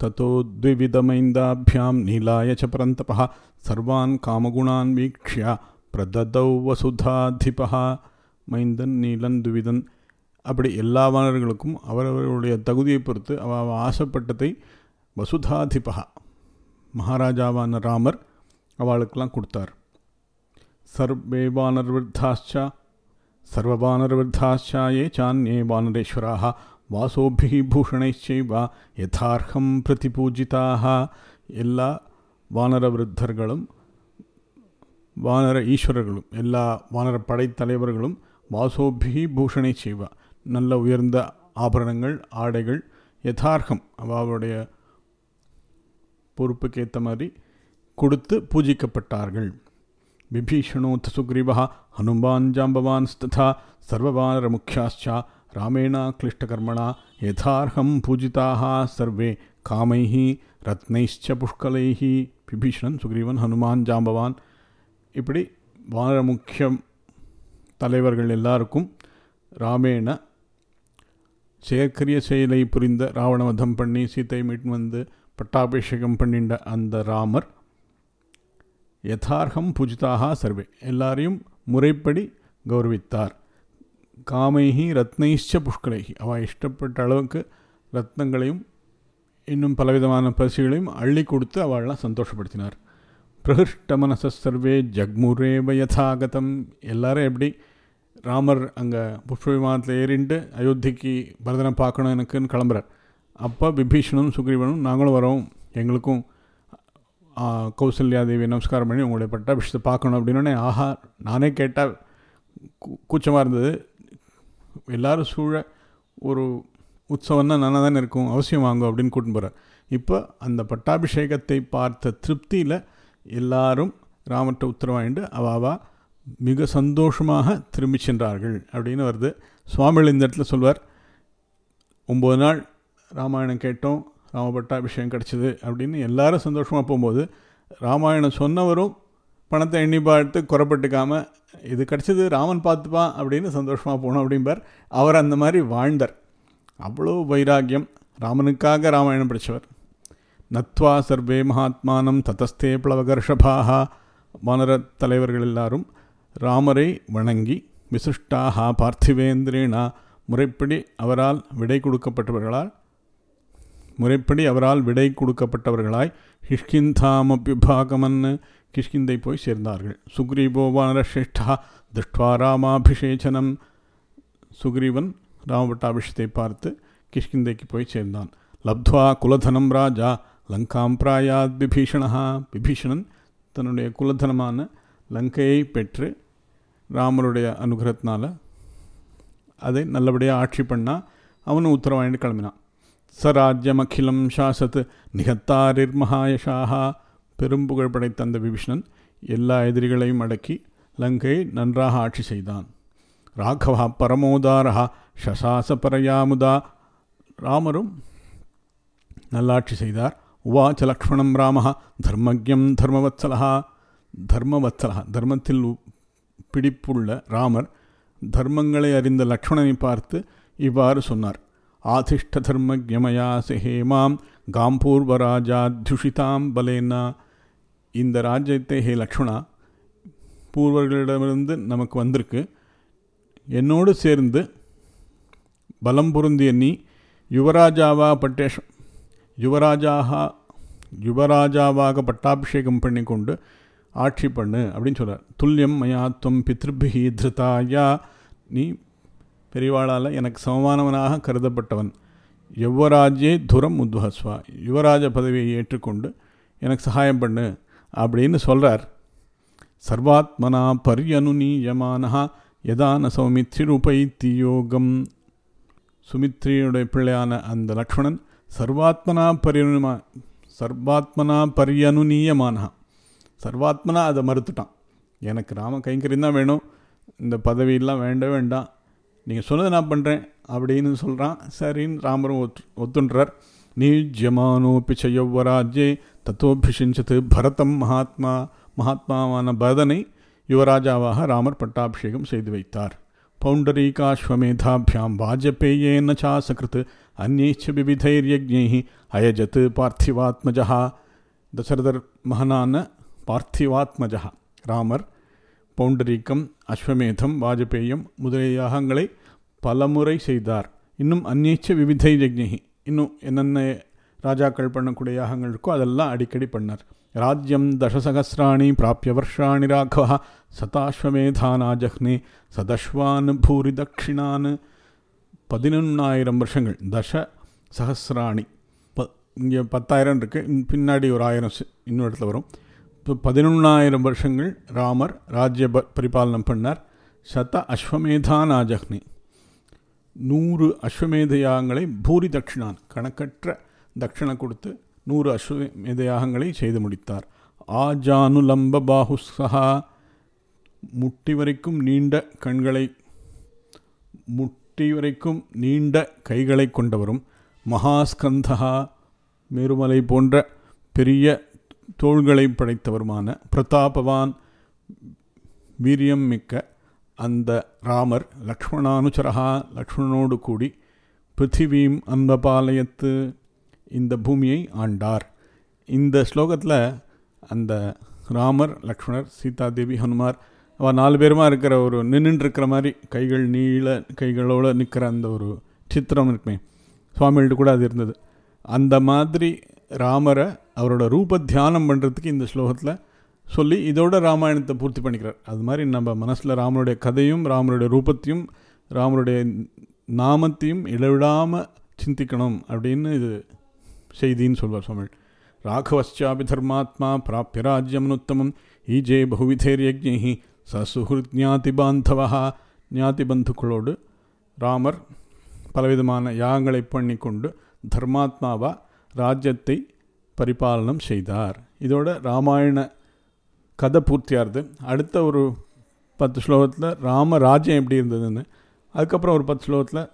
ततो द्विविधमैन्दाभ्यां नीलाय च परन्तपः सर्वान् कामगुणान् वीक्ष्य பிரததௌ வசுதாதிபா மைந்தன் நீலன் துவிதன் அப்படி எல்லா வானர்களுக்கும் அவரவர்களுடைய தகுதியை பொறுத்து அவ அவ ஆசைப்பட்டதை வசுதாதிபா மகாராஜாவான ராமர் அவளுக்கெல்லாம் கொடுத்தார் சர்வே வானர்விருத்தாச்சா சர்வவானர்விருத்தாச்சா ஏ சான்யே வானரேஸ்வராக வாசோபிஹி பூஷணைச்சைவ யதார்ஹம் பிரதிபூஜிதாக எல்லா வானர விருத்தர்களும் வானர ஈஸ்வரர்களும் எல்லா வானர படைத்தலைவர்களும் வாசோபிஹி பூஷணை செய்வா நல்ல உயர்ந்த ஆபரணங்கள் ஆடைகள் யதார்த்தம் அவளுடைய பொறுப்புக்கேற்ற மாதிரி கொடுத்து பூஜிக்கப்பட்டார்கள் விபீஷணோத் சுக்ரீவா ஹனுமான் ஜாம்பவான் ததா சர்வவானர முக்கியாச்சா ராமேண கிளிஷ்டகர்மணா யதார்ஹம் பூஜிதாக சர்வே காமைः ரத்னைश्च புஷ்கலைः விபீஷணன் சுக்ரீவன் ஹனுமான் ஜாம்பவான் இப்படி வானர முக்கியம் தலைவர்கள் எல்லாருக்கும் ராமேண செயற்கரிய செயலை புரிந்த ராவணவதம் பண்ணி சீத்தை மீட்டு வந்து பட்டாபிஷேகம் பண்ணிண்ட அந்த ராமர் யதார்த்தம் பூஜிதாக சர்வே எல்லாரையும் முறைப்படி கௌரவித்தார் காமைஹி ரத்னைஷ்ச புஷ்கலைஹி அவள் இஷ்டப்பட்ட அளவுக்கு ரத்னங்களையும் இன்னும் பலவிதமான பரிசுகளையும் அள்ளி கொடுத்து அவள்லாம் சந்தோஷப்படுத்தினார் பிரகிருஷ்ட மனச சர்வே ஜக்முரேவ யதாகதம் எல்லாரும் எப்படி ராமர் அங்கே புஷ்ப விமானத்தில் ஏறிண்டு அயோத்திக்கு பரதனை பார்க்கணும் எனக்குன்னு கிளம்புறார் அப்போ விபீஷணும் சுக்ரீவனும் நாங்களும் வரோம் எங்களுக்கும் கௌசல்யா தேவி நமஸ்காரம் பண்ணி உங்களுடைய பட்டாபிஷத்தை பார்க்கணும் அப்படின்னே ஆஹா நானே கேட்டால் கூச்சமாக இருந்தது எல்லோரும் சூழ ஒரு உற்சவம்னா நல்லா தானே இருக்கும் அவசியம் வாங்கும் அப்படின்னு கூட்டின்னு போகிறார் இப்போ அந்த பட்டாபிஷேகத்தை பார்த்த திருப்தியில் எல்லாரும் ராமர்கிட்ட உத்தரவாயிண்டு அவாவா மிக சந்தோஷமாக திரும்பி சென்றார்கள் அப்படின்னு வருது சுவாமிகள் இந்த இடத்துல சொல்வார் ஒம்பது நாள் ராமாயணம் கேட்டோம் ராம பட்டாபிஷேகம் கிடச்சிது அப்படின்னு எல்லாரும் சந்தோஷமாக போகும்போது ராமாயணம் சொன்னவரும் பணத்தை எண்ணி பார்த்து குறப்பட்டுக்காமல் இது கிடச்சிது ராமன் பார்த்துப்பான் அப்படின்னு சந்தோஷமாக போகணும் அப்படிம்பார் அவர் அந்த மாதிரி வாழ்ந்தார் அவ்வளோ வைராக்கியம் ராமனுக்காக ராமாயணம் படித்தவர் நத்வா சர்வே மகாத்மானம் ததஸ்தே பிளவகர்ஷபாக வானர தலைவர்கள் எல்லாரும் ராமரை வணங்கி விசிஷ்டாக பார்த்திவேந்திரேனா முறைப்படி அவரால் விடை கொடுக்கப்பட்டவர்களால் முறைப்படி அவரால் விடை கொடுக்கப்பட்டவர்களாய் கிஷ்கிந்தாமபிபாகமன் கிஷ்கிந்தை போய் சேர்ந்தார்கள் சுக்ரீவோ வானரஸ்ரேஷ்டா திருஷ்டுவா ராமாபிஷேச்சனம் சுக்ரீவன் ராமபட்டாபிஷத்தை பார்த்து கிஷ்கிந்தைக்கு போய் சேர்ந்தான் லப்த்வா குலதனம் ராஜா லங்காம் பிராயாத் விபீஷணா விபீஷணன் தன்னுடைய குலதனமான லங்கையை பெற்று ராமருடைய அனுகிரகத்தினால அதை நல்லபடியாக ஆட்சி பண்ணால் அவனும் உத்தரவாயிட்டு கிளம்பினான் சராஜ்யம் அகிலம் சாசத் நிகத்தாரிர் மகாயஷாக பெரும்புகழ் படைத்த அந்த விபீஷணன் எல்லா எதிரிகளையும் அடக்கி லங்கையை நன்றாக ஆட்சி செய்தான் ராகவா பரமோதாரா ஷசாச பரயாமுதா ராமரும் நல்லாட்சி செய்தார் உவாச்ச லக்ஷ்மணம் ராம தர்மஜம் தர்மவத்சலா தர்மவத்சலா தர்மத்தில் பிடிப்புள்ள ராமர் தர்மங்களை அறிந்த லக்ஷ்மணனை பார்த்து இவ்வாறு சொன்னார் ஆதிஷ்ட தர்மஜமயா ஹேமாம் காம்பூர்வராஜாத்யுஷிதாம் பலேனா இந்த ராஜ்யத்தை ஹே லக்ஷ்மணா பூர்வர்களிடமிருந்து நமக்கு வந்திருக்கு என்னோடு சேர்ந்து பலம் பொருந்திய நீ யுவராஜாவா பட்டேஷம் யுவராஜாக யுவராஜாவாக பட்டாபிஷேகம் பண்ணி கொண்டு ஆட்சி பண்ணு அப்படின்னு சொல்கிறார் துல்லியம் மயாத்வம் பித்ருபிஹி திருதாயா நீ பெரியவாளால் எனக்கு சமமானவனாக கருதப்பட்டவன் யுவராஜே துரம் உத்வஹஸ்வா யுவராஜ பதவியை ஏற்றுக்கொண்டு எனக்கு சகாயம் பண்ணு அப்படின்னு சொல்கிறார் சர்வாத்மனா பரியனுநீயமானஹா யதான சௌமித்ரிருபைத்தி யோகம் சுமித்ரியுடைய பிள்ளையான அந்த லக்ஷ்மணன் சர்வாத்மனா பரியனுமா சர்வாத்மனா பரியனுநீயமானஹா சர்வாத்மனா அதை மறுத்துட்டான் எனக்கு ராம கைங்கரியம் தான் வேணும் இந்த பதவியெல்லாம் வேண்டவே வேண்டாம் நீங்கள் சொன்னதை நான் பண்ணுறேன் அப்படின்னு சொல்கிறான் சரின்னு ராமரும் ஒத்து ஒத்துன்றார் நீஜ்யமானோப்பி செய்யவராஜ்யே தத்தோபிஷிஞ்சது பரதம் மகாத்மா மகாத்மாவான பரதனை யுவராஜாவாக ராமர் பட்டாபிஷேகம் செய்து வைத்தார் पौण्डरीकाश्वमेधाभ्यां वाजपेयेन चासकृत् अन्यैश्च विविधैर्यज्ञैः अयजत् पार्थिवात्मजः தசரதர் மகனான பார்த்திவாத்மஜா ராமர் பௌண்டரீக்கம் அஸ்வமேதம் வாஜபேயம் முதலிய யாகங்களை பலமுறை செய்தார் இன்னும் அந்நீச்ச விவிதை யஜ்ஞி இன்னும் என்னென்ன ராஜாக்கள் பண்ணக்கூடிய யாகங்கள் இருக்கோ அதெல்லாம் அடிக்கடி பண்ணார் ராஜ்யம் தசசகசிராணி பிராப்பிய வர்ஷாணி ராഘவ சதாஸ்வமேதானாஜக்னே சதஸ்வான் பூரி தட்சிணான் பதினொன்னாயிரம் வருஷங்கள் தச சகசிராணி ப இங்கே பத்தாயிரம் இருக்குது பின்னாடி ஒரு ஆயிரம் சி- இன்னொரு இடத்துல வரும் இப்போ பதினொன்னாயிரம் வருஷங்கள் ராமர் ராஜ்ய ப- பரிபாலனம் பண்ணார் சத அஸ்வமேதானாஜக்னி நூறு அஸ்வமேத யாகங்களை பூரி தட்சிணான் கணக்கற்ற தட்சிணை கொடுத்து நூறு அஸ்வமேத யாகங்களை செய்து முடித்தார் ஆஜானுலம்ப பாகுசகா முட்டி வரைக்கும் நீண்ட கண்களை முட்டி வரைக்கும் நீண்ட கைகளை கொண்டவரும் மகாஸ்கந்தகா மேருமலை போன்ற பெரிய தோள்களை படைத்தவருமான பிரதாபவான் வீரியம் மிக்க அந்த ராமர் லக்ஷ்மணானுச்சரகா லக்ஷ்மணனோடு கூடி பிருத்திவீம் அன்பபாலயத்து இந்த பூமியை ஆண்டார் இந்த ஸ்லோகத்தில் அந்த ராமர் லக்ஷ்மணர் சீதாதேவி ஹனுமார் அவள் நாலு பேருமா இருக்கிற ஒரு நின்றுட்டு இருக்கிற மாதிரி கைகள் நீள கைகளோடு நிற்கிற அந்த ஒரு சித்திரம் இருக்குமே சுவாமிகள்ட்ட கூட அது இருந்தது அந்த மாதிரி ராமரை அவரோட ரூப தியானம் பண்ணுறதுக்கு இந்த ஸ்லோகத்தில் சொல்லி இதோட ராமாயணத்தை பூர்த்தி பண்ணிக்கிறார் அது மாதிரி நம்ம மனசில் ராமனுடைய கதையும் ராமனுடைய ரூபத்தையும் ராமனுடைய நாமத்தையும் இடைவிடாமல் சிந்திக்கணும் அப்படின்னு இது செய்தின்னு சொல்வார் சுவாமி ராഘவశ్చాపి தர்மாத்மா பிராப்பிய ராஜ்யமனுத்தமம் ஈஜே பகுவிதேர்யஜ்ஞி ச சுஹൃத் ஞாதி பாந்தவா ஞாதி பந்துக்களோடு ராமர் பலவிதமான யாகங்களை பண்ணி கொண்டு தர்மாத்மாவா ராஜ்யத்தை பரிபாலனம் செய்தார் இதோட ராமாயண கதை பூர்த்தியாகிறது அடுத்த ஒரு பத்து ஸ்லோகத்தில் ராம ராஜ்யம் எப்படி இருந்ததுன்னு அதுக்கப்புறம் ஒரு பத்து ஸ்லோகத்தில்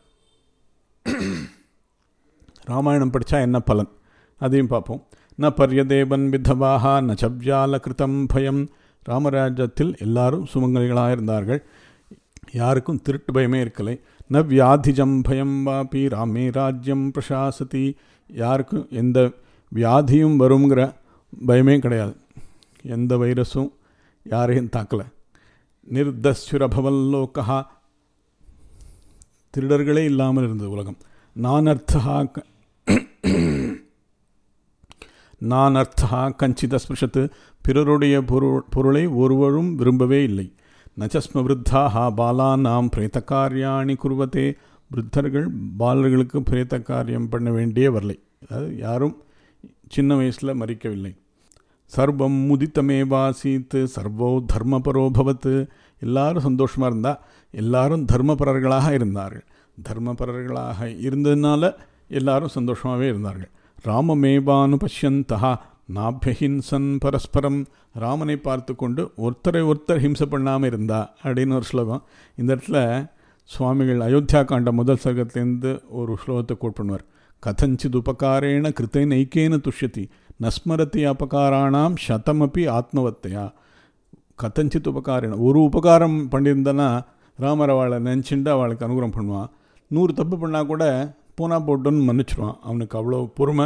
ராமாயணம் படித்தா என்ன பலன் அதையும் பார்ப்போம் ந பர்யதேவன் விதவாக ந சவ்யால கிருதம் பயம் ராமராஜ்யத்தில் எல்லாரும் சுமங்கலிகளாக இருந்தார்கள் யாருக்கும் திருட்டு பயமே இருக்கலை ந வியாதிஜம் பயம் வாபி ராமே ராஜ்யம் பிரசாசதி யாருக்கும் எந்த வியாதியும் வருங்கிற பயமே கிடையாது எந்த வைரஸும் யாரையும் தாக்கலை நிர்தஸ்யுரபவல்லோக்கா திருடர்களே இல்லாமல் இருந்தது உலகம் நான் அர்த்தா நான் அர்த்தா கஞ்சித ஸ்பிருஷத்து பிறருடைய பொருள் பொருளை ஒருவரும் விரும்பவே இல்லை நச்சஸ்ம விருத்தாக பாலானாம் பிரேத்த காரியாணி குருவத்தே விருத்தர்கள் பாலர்களுக்கு பிரேத்த காரியம் பண்ண வேண்டிய வரலை அதாவது யாரும் சின்ன வயசில் மறிக்கவில்லை சர்வம் முதித்தமேவாசீத்து சர்வோ தர்மபரோ பவத்து எல்லாரும் சந்தோஷமாக இருந்தால் எல்லாரும் தர்மபரர்களாக இருந்தார்கள் தர்மபரர்களாக இருந்ததுனால எல்லாரும் சந்தோஷமாகவே இருந்தார்கள் ராமமேவானு பஷ்யந்தா நாபியஹிம்சன் பரஸ்பரம் ராமனை பார்த்து கொண்டு ஒருத்தரை ஒருத்தர் ஹிம்சை பண்ணாமல் இருந்தா அப்படின்னு ஒரு ஸ்லோகம் இந்த இடத்துல சுவாமிகள் அயோத்தியா காண்ட முதல் சர்க்கத்திலேருந்து ஒரு ஸ்லோகத்தை கோட் பண்ணுவார் கதஞ்சித் உபகாரேண கிருத்தை நைக்கேன துஷ்யதி நஸ்மரதி அபகாராணாம் சதமப்பி ஆத்மவத்தையா கதஞ்சித் உபகாரேன ஒரு உபகாரம் பண்ணியிருந்தனா ராமர் அவளை நினச்சிண்டு அவளுக்கு அனுகிரகம் பண்ணுவான் நூறு தப்பு பண்ணால் கூட பூனா போட்டுன்னு மன்னிச்சிருவான் அவனுக்கு அவ்வளோ பொறுமை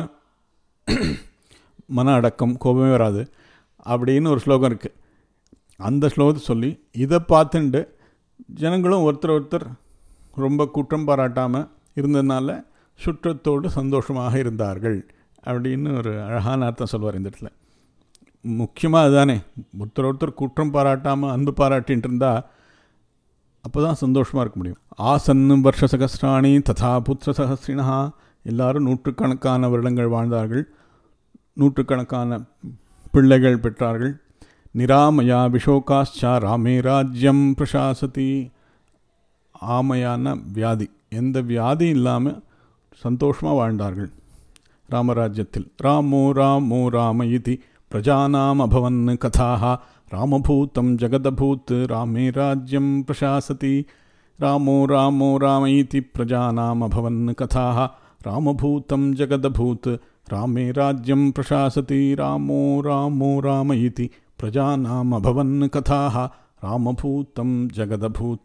மன அடக்கம் கோபமே வராது அப்படின்னு ஒரு ஸ்லோகம் இருக்குது அந்த ஸ்லோகத்தை சொல்லி இதை பார்த்துண்டு ஜனங்களும் ஒருத்தர் ஒருத்தர் ரொம்ப குற்றம் பாராட்டாமல் இருந்ததுனால சுற்றத்தோடு சந்தோஷமாக இருந்தார்கள் அப்படின்னு ஒரு அழகான அர்த்தம் சொல்வார் இந்த இடத்துல முக்கியமாக அதுதானே ஒருத்தர் ஒருத்தர் குற்றம் பாராட்டாமல் அன்பு பாராட்டின்ட்டு இருந்தால் அப்போ தான் சந்தோஷமாக இருக்க முடியும் ஆசன்னு வருஷ சகசிராணி ததா புத்திர சகசிரினா எல்லாரும் நூற்றுக்கணக்கான வருடங்கள் வாழ்ந்தார்கள் நூற்றுக்கணக்கான பிள்ளைகள் பெற்றார்கள் நிராமயா விஷோகாஷ்சா ராமே ராஜ்யம் பிரசாசதி ஆமையான வியாதி எந்த வியாதி இல்லாமல் சந்தோஷமாக வாழ்ந்தார்கள் ராமராஜ்யத்தில் ராமோ ராமோ ராம இதி பிரஜானாம் அபவன் கதாக ராமபூத்தம் ஜகதபூத் ராமே ராஜ்யம் பிரசாசதி ராமோ ராமோ ராம இதி பிரஜானாம் அபவன் கதாக ராமபூத்தம் ஜகதபூத் ராமே ராஜ்யம் பிரசாசதி ராமோ ராமோ ராம இதி பிரஜானாம் அபவன் கதாக ராமபூத்தம் ஜகதபூத்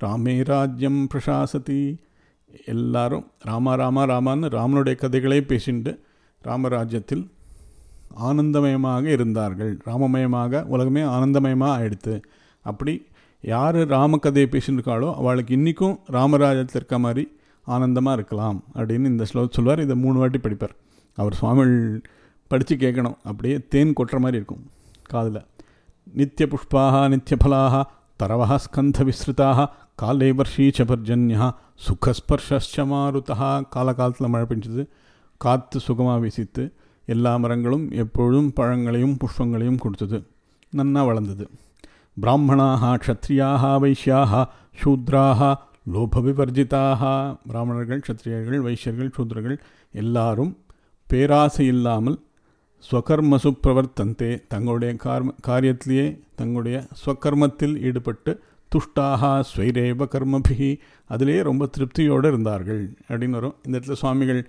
ராமே ராஜ்யம் பிரசாசதி எல்லாரும் ராமா ராமா ராமான்னு ராமனுடைய கதைகளே பேசிட்டு ராமராஜ்யத்தில் ஆனந்தமயமாக இருந்தார்கள் ராமமயமாக உலகமே ஆனந்தமயமாக ஆயிடுத்து அப்படி யார் ராமகதையை பேசியிருக்காளோ அவளுக்கு இன்றைக்கும் ராமராஜ்யத்தில் இருக்க மாதிரி ஆனந்தமாக இருக்கலாம் அப்படின்னு இந்த ஸ்லோகம் சொல்வார் இதை மூணு வாட்டி படிப்பார் அவர் சுவாமிகள் படித்து கேட்கணும் அப்படியே தேன் கொட்டுற மாதிரி இருக்கும் காதில் நித்திய புஷ்பாக நித்திய ஃபலாக தரவா ஸ்கந்த விஸ்ருதாக காலை வர்ஷீச்ச பர்ஜன்யா சுகஸ்பர்ஷ மாருதா காலகாலத்தில் மழை பெஞ்சது காற்று சுகமாக வீசித்து எல்லா மரங்களும் எப்பொழுதும் பழங்களையும் புஷ்பங்களையும் கொடுத்தது நன்னா வளர்ந்தது பிராமணாக க்ஷத்ரியாக வைஷ்யாக சூத்ராக லோப விவர்ஜிதாக பிராமணர்கள் க்ஷத்ரியர்கள் வைஷ்யர்கள் சூத்ரர்கள் எல்லாரும் பேராசை இல்லாமல் ஸ்வகர்மசு பிரவர்த்தந்தே தங்களுடைய கார்ம காரியத்திலேயே தங்களுடைய ஸ்வகர்மத்தில் ஈடுபட்டு துஷ்டாக ஸ்வைரேவ கர்மபிகி அதிலேயே ரொம்ப திருப்தியோடு இருந்தார்கள் அப்படின்னு வரும் இந்த இடத்துல சுவாமிகள்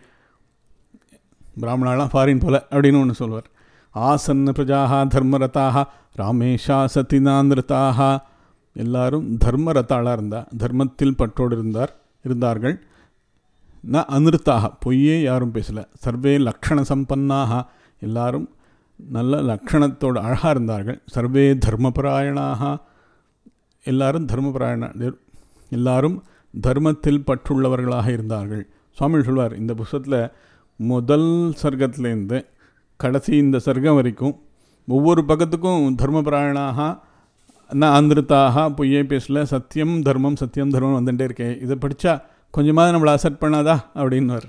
பிராமணாலாம் ஃபாரின் போல அப்படின்னு ஒன்று சொல்வார் ஆசன்ன பிரஜாக தர்மரதாக ராமேஷா சத்தினாந்திரதாக எல்லாரும் தர்மரத்தாளாக இருந்தார் தர்மத்தில் பற்றோடு இருந்தார் இருந்தார்கள் ந அனிருத்தாக பொய்யே யாரும் பேசலை சர்வே லக்ஷண சம்பன்னாக எல்லாரும் நல்ல லக்ஷணத்தோடு அழகாக இருந்தார்கள் சர்வே தர்மபராயணாக எல்லாரும் தர்மபராயண எல்லாரும் தர்மத்தில் பற்றுள்ளவர்களாக இருந்தார்கள் சுவாமி சொல்வார் இந்த புஸ்தகத்தில் முதல் சர்க்கத்துலேருந்து கடைசி இந்த சர்க்கம் வரைக்கும் ஒவ்வொரு பக்கத்துக்கும் தர்மபராயணாக நான் அந்திருத்தாக பொய்யே பேசல சத்தியம் தர்மம் சத்தியம் தர்மம் வந்துட்டே இருக்கேன் இதை படித்தா கொஞ்சமாவது நம்மளை அசெப்ட் பண்ணாதா அப்படின்னுவார்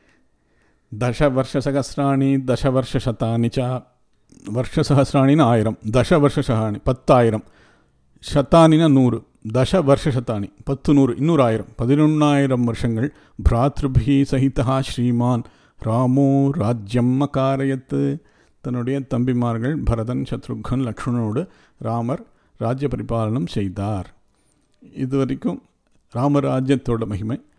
தச வருஷ சகசிராணி தச வருஷ சதானி சா வருஷ சகசிராணின்னு ஆயிரம் தச வருஷ சகாணி பத்தாயிரம் சத்தானினா நூறு தச வருஷ சத்தானி பத்து நூறு இன்னொரு ஆயிரம் பதினொன்றாயிரம் வருஷங்கள் பிராத்ருபி சகிதா ஸ்ரீமான் ராமோ ராஜ்யம் அகாரயத்து தன்னுடைய தம்பிமார்கள் பரதன் சத்ருகன் லக்ஷ்மணனோடு ராமர் ராஜ்ய பரிபாலனம் செய்தார் இது வரைக்கும் ராமராஜ்யத்தோட மகிமை